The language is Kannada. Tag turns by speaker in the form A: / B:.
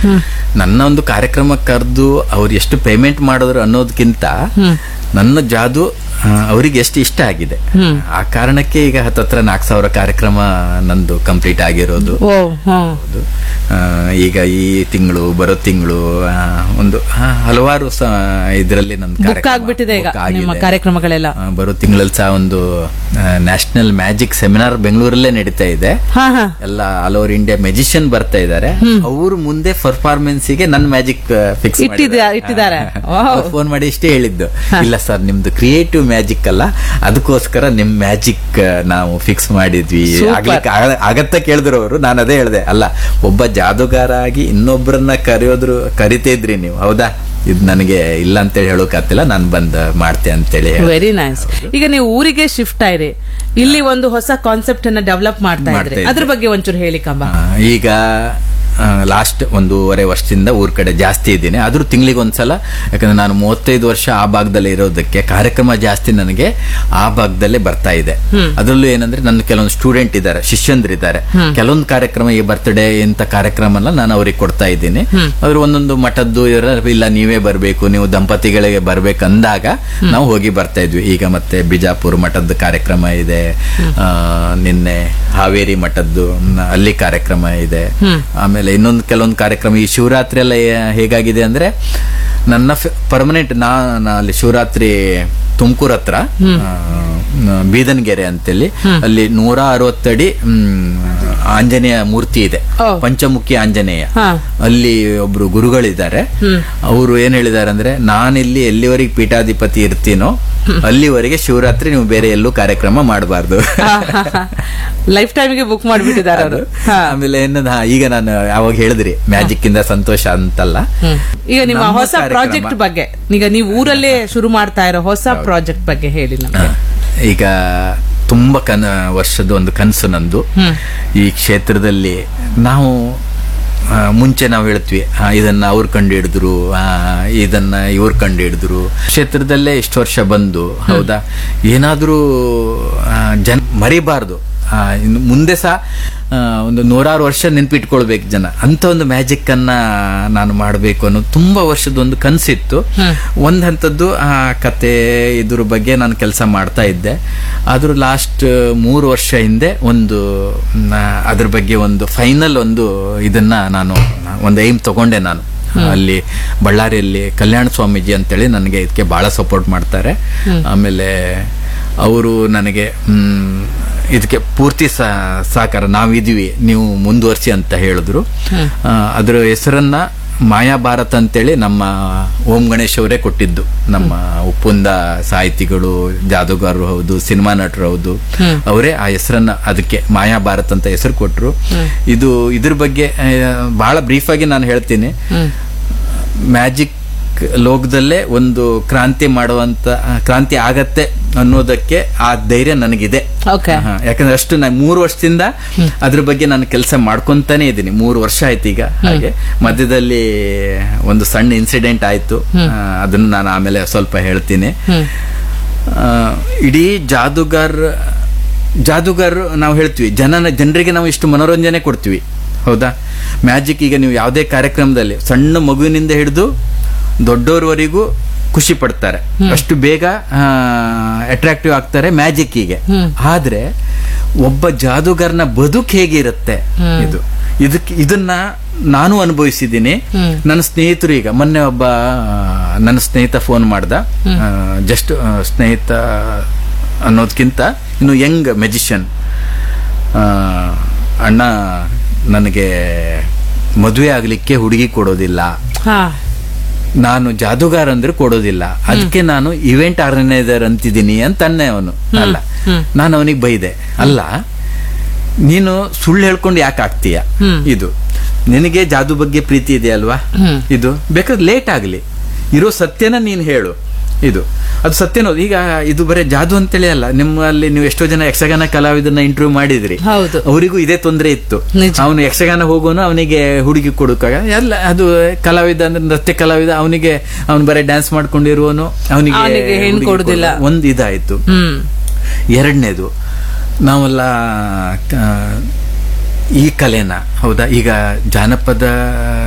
A: ನನ್ನ ಒಂದು ಕಾರ್ಯಕ್ರಮ ಕರೆದು ಅವ್ರು ಎಷ್ಟು ಪೇಮೆಂಟ್ ಮಾಡಿದ್ರು ಅನ್ನೋದಕ್ಕಿಂತ ನನ್ನ ಜಾದು ಆ, ಅವ್ರಿಗೆ ಎಷ್ಟು ಇಷ್ಟ ಆಗಿದೆ ಆ ಕಾರಣಕ್ಕೆ ಈಗ ಹತ್ತತ್ರ ನಾಲ್ಕು ಸಾವಿರ ಕಾರ್ಯಕ್ರಮ ನಂದು ಕಂಪ್ಲೀಟ್ ಆಗಿರೋದು
B: ಓ ಹ್ಮ್
A: ಹೌದು. ಆ, ಈಗ ಈ ತಿಂಗಳು ಬರೋ ತಿಂಗಳು ಒಂದು ಆ, ಹಲವಾರು ಇದರಲ್ಲಿ ನನ್ನ
B: ಬುಕ್
A: ಕಾರ್ಯಕ್ರಮ
B: ಆಗ್ಬಿಟ್ಟಿದೆ ಈಗ
A: book ಆಗಿದೆ.
B: ನಿಮ್ಮ ಕಾರ್ಯಕ್ರಮಗಳೆಲ್ಲ
A: ಆ, ಬರೋ ತಿಂಗಳಲ್ಲಿ ಸಹ ಒಂದು ನ್ಯಾಷನಲ್ ಮ್ಯಾಜಿಕ್ ಸೆಮಿನಾರ್ ಬೆಂಗಳೂರಲ್ಲೇ ನಡೀತಾ ಇದೆ
B: ಹಾ ಹಾ
A: ಎಲ್ಲ ಆಲ್ ಓವರ್ ಇಂಡಿಯಾ ಮೆಜಿಷಿಯನ್ ಬರ್ತಾ ಇದ್ದಾರೆ ಅವರು ಮುಂದೆ ಪರ್ಫಾರ್ಮೆನ್ಸ್ ಗೆ ನನ್ನ ಮ್ಯಾಜಿಕ್ ಫಿಕ್ಸ್
B: ಇಟ್ಟಿದ್ದ- ಇಟ್ಟಿದ್ದಾರೆ. Wow.
A: ಫೋನ್ ಮಾಡಿ ಇಷ್ಟೇ ಹೇಳಿದ್ದು ಇಲ್ಲ ಸರ್ ನಿಮ್ದು ಕ್ರಿಯೇಟಿವ್ ಮ್ಯಾಜಿಕ್ ಅಲ್ಲ ಅದಕ್ಕೋಸ್ಕರ ನಿಮ್ ಮ್ಯಾಜಿಕ್ ನಾವು ಫಿಕ್ಸ್ ಮಾಡಿದ್ವಿ
B: Super.
A: ಆಗ್ಲಿಕ್ಕೆ ಆಗ- ಆಗತ್ತ ಕೇಳಿದ್ರು ಅವರು ನಾನು ಅದೇ ಹೇಳಿದೆ ಅಲ್ಲ ಒಬ್ಬ ಜಾದುಗಾರ ಆಗಿ ಇನ್ನೊಬ್ಬರನ್ನ ಕರೆಯೋದ್ರು ಕರಿತಿದ್ರಿ ನೀವು ಹೌದಾ ಇದು ನನಗೆ ಇಲ್ಲ ಅಂತೇಳಿ ಹೇಳೋಕಾಗ್ತಿಲ್ಲ ನಾನು ಬಂದ್ ಮಾಡ್ತೆ ಅಂತೇಳಿ ಹೇಳ್ದೆ.
B: ವೆರಿ ನೈಸ್ ಈಗ ನೀವು ಊರಿಗೆ ಶಿಫ್ಟ್ ಆಯ್ರಿ ಇಲ್ಲಿ ಒಂದು ಹೊಸ ಕಾನ್ಸೆಪ್ಟ್ ಅನ್ನ ಡೆವಲಪ್ ಮಾಡ್ತಾ
A: ಮಾಡ್ತಾ
B: ಇದ್ರಿ
A: ಇದ್ದೆ.
B: ಅದ್ರ ಬಗ್ಗೆ ಒಂಚೂರು ಹೇಳಿ ಕಂಬ
A: ಆ, ಈಗ ಲಾಸ್ಟ್ ಒಂದೂವರೆ ವರ್ಷದಿಂದ ಊರ್ ಕಡೆ ಜಾಸ್ತಿ ಇದ್ದೀನಿ ಆದ್ರೂ ತಿಂಗಳಿಗೆ ಒಂದ್ಸಲ ಯಾಕಂದ್ರೆ ನಾನು ಮೂವತ್ತೈದು ವರ್ಷ ಆ ಭಾಗದಲ್ಲಿ ಇರೋದಕ್ಕೆ ಕಾರ್ಯಕ್ರಮ ಜಾಸ್ತಿ ನನಗೆ ಆ ಭಾಗದಲ್ಲೇ ಬರ್ತಾ ಇದೆ ಅದರಲ್ಲೂ ಏನಂದ್ರೆ ನನ್ನ ಕೆಲವೊಂದು ಸ್ಟೂಡೆಂಟ್ ಇದ್ದಾರೆ ಶಿಷ್ಯಂದ್ರಿದ್ದಾರೆ ಕೆಲವೊಂದು ಕಾರ್ಯಕ್ರಮ ಈ ಬರ್ತ್ಡೇ ಇಂಥ ಕಾರ್ಯಕ್ರಮ ನಾನು ಅವ್ರಿಗೆ ಕೊಡ್ತಾ ಇದ್ದೀನಿ ಅವ್ರು ಒಂದೊಂದು ಮಠದ್ದು ಇವ್ರ ಇಲ್ಲ ನೀವೇ ಬರಬೇಕು ನೀವು ದಂಪತಿಗಳಿಗೆ ಬರ್ಬೇಕು ಅಂದಾಗ ನಾವು ಹೋಗಿ ಬರ್ತಾ ಇದ್ವಿ ಈಗ ಮತ್ತೆ ಬಿಜಾಪುರ ಮಠದ ಕಾರ್ಯಕ್ರಮ ಇದೆ ಆ, ನಿನ್ನೆ ಹಾವೇರಿ ಮಠದ್ದು ನ- ಅಲ್ಲಿ ಕಾರ್ಯಕ್ರಮ ಇದೆ ಆಮೇಲೆ ಇನ್ನೊಂದು ಕೆಲವೊಂದು ಕಾರ್ಯಕ್ರಮ ಈ ಶಿವರಾತ್ರಿ ಎಲ್ಲ ಏ- ಹೇಗಾಗಿದೆ ಅಂದ್ರೆ ನನ್ನ ಪರ್ಮನೆಂಟ್ ನಾನು ಅಲ್ಲಿ ಶಿವರಾತ್ರಿ ತುಮಕೂರು ಹತ್ರ ಆ, ನ- ಬೀದನ್ಗೆರೆ ಅಂತೇಳಿ ಅಲ್ಲಿ ನೂರ ಅರವತ್ತಡಿ ಮ್, ಆಂಜನೇಯ ಮೂರ್ತಿ ಇದೆ
B: ಓ.
A: ಪಂಚಮುಖಿ ಆಂಜನೇಯ
B: ಹಾ.
A: ಅಲ್ಲಿ ಒಬ್ರು ಗುರುಗಳಿದ್ದಾರೆ ಅವರು ಏನ್ ಹೇಳಿದ್ದಾರೆ ಅಂದ್ರೆ ನಾನಿಲ್ಲಿ ಎಲ್ಲಿವರೆಗೆ ಪೀಠಾಧಿಪತಿ ಇರ್ತೀನೋ ಅಲ್ಲಿವರೆಗೆ ಶಿವರಾತ್ರಿ ನೀವು ಬೇರೆ ಎಲ್ಲೂ ಕಾರ್ಯಕ್ರಮ ಮಾಡಬಾರ್ದು
B: ಲೈಫ್ ಟೈಮ್ಗೆ ಬುಕ್ ಮಾಡ್ಬಿಟ್ಟಿದ್ದಾರೆ ಅವರು
A: ಆಮೇಲೆ ಏನದ ಈಗ ನಾನು ಯಾವಾಗ ಹೇಳಿದ್ರಿ ಮ್ಯಾಜಿಕ್ ಇಂದ ಸಂತೋಷ ಅಂತಲ್ಲ
B: ಈಗ ನಿಮ್ಮ
A: ನಮ್ಮ
B: ಹೊಸ
A: ಕಾರ್ಯಕ್ರಮ-
B: ಪ್ರಾಜೆಕ್ಟ್ ಬಗ್ಗೆ ಈಗ ನೀವು ಊರಲ್ಲೇ ಶುರು ಮಾಡ್ತಾ ಇರೋ ಹೊಸ ಪ್ರಾಜೆಕ್ಟ್ ಬಗ್ಗೆ ಹೇಳಿ ನಮ್ಗೆ
A: ಈಗ ತುಂಬಾ ಕನ ವರ್ಷದ ಒಂದು ಕನಸು ನಂದು ಈ ಕ್ಷೇತ್ರದಲ್ಲಿ ನಾವು ಆ, ಮುಂಚೆ ನಾವು ಹೇಳ್ತೀವಿ ಆ, ಇದನ್ನ ಅವ್ರು ಕಂಡು ಹಿಡಿದ್ರು ಇದನ್ನ ಇವ್ರು ಕಂಡು ಹಿಡಿದ್ರು ಕ್ಷೇತ್ರದಲ್ಲೇ ಇಷ್ಟು ವರ್ಷ ಬಂದು ಹೌದಾ ಏನಾದ್ರೂ ಆ, ಜನ ಮರಿಬಾರ್ದು ಆ, ಇನ್ನು ಮುಂದೆ ಸಹ ಆ, ಒಂದು ನೂರಾರು ವರ್ಷ ನೆನ್ಪಿಟ್ಕೊಳ್ಬೇಕು ಜನ ಅಂತ ಒಂದು ಮ್ಯಾಜಿಕ್ ಅನ್ನ ನಾನು ಮಾಡಬೇಕು ಅನ್ನೋದು ತುಂಬಾ ವರ್ಷದ ಒಂದು ಕನಸಿತ್ತು ಒಂದ್ ಹಂತದ್ದು ಆ ಕತೆ ಇದ್ರ ಬಗ್ಗೆ ನಾನು ಕೆಲಸ ಮಾಡ್ತಾ ಇದ್ದೆ ಆದ್ರೂ ಲಾಸ್ಟ್ ಮೂರು ವರ್ಷ ಹಿಂದೆ ಒಂದು ಮ್, ಅದ್ರ ಬಗ್ಗೆ ಒಂದು ಫೈನಲ್ ಒಂದು ಇದನ್ನ ನಾನು ಒಂದು ಏಮ್ ತಗೊಂಡೆ ನಾನು ಅಲ್ಲಿ ಬಳ್ಳಾರಿಯಲ್ಲಿ ಕಲ್ಯಾಣ ಸ್ವಾಮೀಜಿ ಅಂತೇಳಿ ನನಗೆ ಇದಕ್ಕೆ ಬಹಳ ಸಪೋರ್ಟ್ ಮಾಡ್ತಾರೆ ಆಮೇಲೆ ಅವರು ನನಗೆ ಮ್, ಇದಕ್ಕೆ ಪೂರ್ತಿ ಸಹ- ಸಹಕಾರ ನಾವಿದೀವಿ ನೀವು ಮುಂದುವರ್ಸಿ ಅಂತ ಹೇಳಿದ್ರು ಆ, ಅದರ ಹೆಸರನ್ನ ಮಾಯಾ ಭಾರತ್ ಅಂತೇಳಿ ನಮ್ಮ ಓಂ ಗಣೇಶ್ ಅವರೇ ಕೊಟ್ಟಿದ್ದು ನಮ್ಮ ಉಪ್ಪುಂದ ಸಾಹಿತಿಗಳು ಜಾದೂಗಾರರು ಹೌದು ಸಿನಿಮಾ ನಟರು ಹೌದು ಅವರೇ ಆ ಹೆಸರನ್ನ ಅದಕ್ಕೆ ಮಾಯಾ ಭಾರತ್ ಅಂತ ಹೆಸರು ಕೊಟ್ರು ಇದು ಇದ್ರ ಬಗ್ಗೆ ಆ, ಬಹಳ ಬ್ರೀಫ್ ಆಗಿ ನಾನು ಹೇಳ್ತೀನಿ ಮ್ಯಾಜಿಕ್ ಲೋಕದಲ್ಲೇ ಒಂದು ಕ್ರಾಂತಿ ಮಾಡುವಂತ ಆ, ಕ್ರಾಂತಿ ಆಗತ್ತೆ ಅನ್ನೋದಕ್ಕೆ ಆ ಧೈರ್ಯ ನನಗಿದೆ
B: Okay.
A: ಹಾ, ಯಾಕಂದ್ರೆ ಅಷ್ಟು ನಾನು ಮೂರು ವರ್ಷದಿಂದ ಅದ್ರ ಬಗ್ಗೆ ನಾನು ಕೆಲಸ ಮಾಡ್ಕೊಂತಾನೆ ಇದ್ದೀನಿ ಮೂರು ವರ್ಷ ಆಯ್ತು ಈಗ ಹಾಗೆ ಮಧ್ಯದಲ್ಲಿ ಒಂದು ಸಣ್ಣ ಇನ್ಸಿಡೆಂಟ್ ಆಯ್ತು ಆ, ಅದನ್ನ ನಾನು ಆಮೇಲೆ ಸ್ವಲ್ಪ ಹೇಳ್ತೀನಿ ಆ, ಇಡೀ ಜಾದೂಗಾರ್ ಜಾದೂಗಾರ್ ನಾವು ಹೇಳ್ತೀವಿ ಜನನ ಜನರಿಗೆ ನಾವು ಇಷ್ಟು ಮನೋರಂಜನೆ ಕೊಡ್ತೀವಿ ಹೌದಾ ಮ್ಯಾಜಿಕ್ ಈಗ ನೀವು ಯಾವುದೇ ಕಾರ್ಯಕ್ರಮದಲ್ಲಿ ಸಣ್ಣ ಮಗುವಿನಿಂದ ಹಿಡಿದು ದೊಡ್ಡೋರ್ವರೆಗೂ ಖುಷಿ ಪಡ್ತಾರೆ ಅಷ್ಟು ಬೇಗ ಅಟ್ರಾಕ್ಟಿವ್ ಆಗ್ತಾರೆ ಮ್ಯಾಜಿಕ್ಕಿಗೆ ಆದ್ರೆ ಒಬ್ಬ ಜಾದೂಗಾರನ ಬದುಕು ಹೇಗಿರುತ್ತೆ ಇದು ಇದಕ್ಕೆ ಇದನ್ನ ನಾನು ಅನುಭವಿಸಿದ್ದೀನಿ ನನ್ನ ಸ್ನೇಹಿತರು ಈಗ ಮೊನ್ನೆ ಒಬ್ಬ ಆ, ನನ್ನ ಸ್ನೇಹಿತ ಫೋನ್ ಮಾಡ್ದ ಜಸ್ಟ್ ಸ್ನೇಹಿತ ಅನ್ನೋದಕ್ಕಿಂತ ಇನ್ನು ಯಂಗ್ ಮೆಜಿಷಿಯನ್ ಅಣ್ಣ ನನಗೆ ಮದುವೆ ಆಗ್ಲಿಕ್ಕೆ ಹುಡುಗಿ ಕೊಡೋದಿಲ್ಲ
B: ಹಾ
A: ನಾನು ಜಾದೂಗಾರ ಅಂದ್ರೆ ಕೊಡೋದಿಲ್ಲ ಅದಕ್ಕೆ ನಾನು ಇವೆಂಟ್ ಆರ್ಗನೈಸರ್ ಅಂತಿದ್ದೀನಿ ಅಂತ ಅನ್ನೆ ಅವನು ಅಲ್ಲ ನಾನು ಅವನಿಗೆ ಬೈದೆ ಅಲ್ಲ ನೀನು ಸುಳ್ಳು ಹೇಳ್ಕೊಂಡು ಯಾಕೆ ಆಗ್ತೀಯ ಇದು ನಿನಗೆ ಜಾದು ಬಗ್ಗೆ ಪ್ರೀತಿ ಇದೆಯಲ್ವಾ ಇದು ಬೇಕಾದ್ರೆ ಲೇಟ್ ಆಗಲಿ ಇರೋ ಸತ್ಯನ ನೀನು ಹೇಳು ಇದು ಅದು ಸತ್ಯನೋ ಈಗ ಇದು ಬರೀ ಜಾದು ಅಂತೇಳಿ ಅಲ್ಲ ನಿಮ್ಮಲ್ಲಿ ನೀವು ಎಷ್ಟೋ ಜನ ಯಕ್ಷಗಾನ ಕಲಾವಿದನ್ನ ಇಂಟರ್ವ್ಯೂ ಮಾಡಿದ್ರಿ
B: ಹೌದು.
A: ಅವರಿಗೂ ಇದೇ ತೊಂದರೆ ಇತ್ತು
B: ನಿಜ.
A: ಅವನು ಯಕ್ಷಗಾನ ಹೋಗೋನು ಅವನಿಗೆ ಹುಡುಗಿ ಕೊಡೋಕಾಗ ಎಲ್ಲ ಅದು ಕಲಾವಿದ ಅಂದ್ರೆ ನೃತ್ಯ ಕಲಾವಿದ ಅವನಿಗೆ ಅವನು ಬರೀ ಡ್ಯಾನ್ಸ್ ಮಾಡ್ಕೊಂಡಿರುವನು ಅವನಿಗೆ
B: ಅವ್ನಿಗೆ ಹೆಣ್ಣು
A: ಹುಡುಗಿ
B: ಕೊಡುದಿಲ್ಲ.
A: ಕೊಡೋದು. ಒಂದು ಇದಾಯ್ತು
B: ಹ್ಮ್
A: ಎರಡನೇದು ನಾವೆಲ್ಲ ಕ- ಈ ಕಲೆನ ಹೌದಾ ಈಗ ಜಾನಪದ